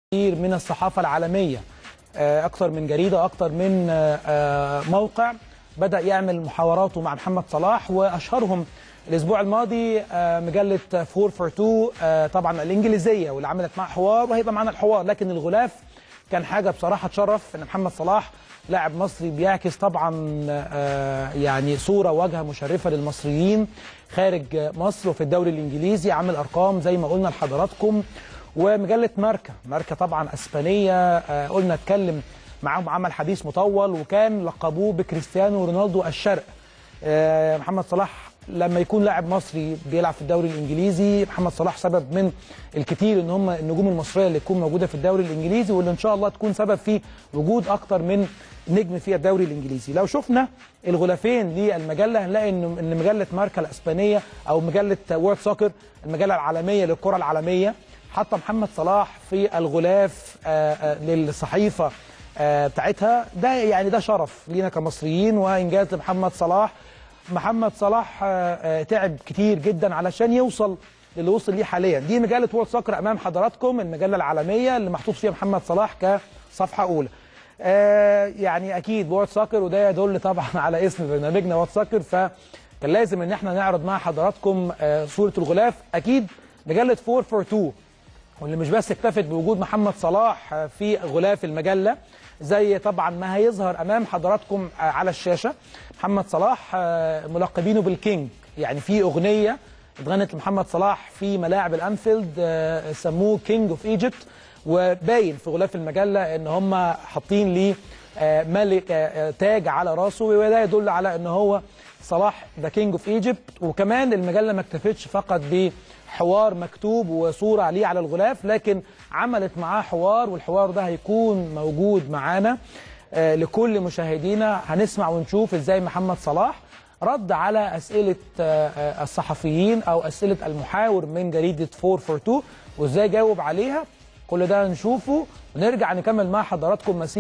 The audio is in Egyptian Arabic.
كتير من الصحافة العالمية آه، أكتر من جريدة أكتر من آه، آه، موقع بدأ يعمل محاوراته مع محمد صلاح وأشهرهم الأسبوع الماضي آه، مجلة 442 آه، طبعا الإنجليزية واللي عملت معاه حوار وهيبقى معانا الحوار لكن الغلاف كان حاجة بصراحة تشرف إن محمد صلاح لاعب مصري بيعكس طبعا آه، يعني صورة واجهة مشرفة للمصريين خارج مصر وفي الدوري الإنجليزي عامل أرقام زي ما قلنا لحضراتكم ومجله ماركا ماركا طبعا اسبانيه آه، قلنا اتكلم معاهم عمل حديث مطول وكان لقبوه بكريستيانو رونالدو الشرق آه، محمد صلاح لما يكون لاعب مصري بيلعب في الدوري الانجليزي محمد صلاح سبب من الكثير ان هم النجوم المصريه اللي تكون موجوده في الدوري الانجليزي واللي ان شاء الله تكون سبب في وجود اكتر من نجم في الدوري الانجليزي لو شفنا الغلافين للمجله هنلاقي ان ان مجله ماركا الاسبانيه او مجله وورد سوكر المجله العالميه للكره العالميه حط محمد صلاح في الغلاف آه، آه، للصحيفه آه، بتاعتها ده يعني ده شرف لينا كمصريين وانجاز لمحمد صلاح محمد صلاح آه، آه، تعب كتير جدا علشان يوصل للي وصل ليه حاليا دي مجله وورد سوكر امام حضراتكم المجله العالميه اللي محطوط فيها محمد صلاح كصفحه اولى آه، يعني اكيد وورد سوكر وده يدل طبعا على اسم برنامجنا وورد سوكر فكان لازم ان احنا نعرض مع حضراتكم آه، صوره الغلاف اكيد مجله 442 واللي مش بس اكتفت بوجود محمد صلاح في غلاف المجله زي طبعا ما هيظهر امام حضراتكم على الشاشه محمد صلاح ملقبينه بالكينج يعني في اغنيه اتغنت لمحمد صلاح في ملاعب الانفيلد آه، سموه كينج اوف ايجيبت وباين في غلاف المجله ان هم حاطين ليه آه، ملك آه، آه، تاج على راسه وده يدل على ان هو صلاح ذا كينج اوف ايجيبت وكمان المجله ما اكتفتش فقط بحوار مكتوب وصوره عليه على الغلاف لكن عملت معاه حوار والحوار ده هيكون موجود معانا آه، لكل مشاهدينا هنسمع ونشوف ازاي محمد صلاح رد على اسئله آه، آه، الصحفيين او اسئله المحاور من جريده 442 وازاي جاوب عليها كل ده هنشوفه ونرجع نكمل مع حضراتكم مسير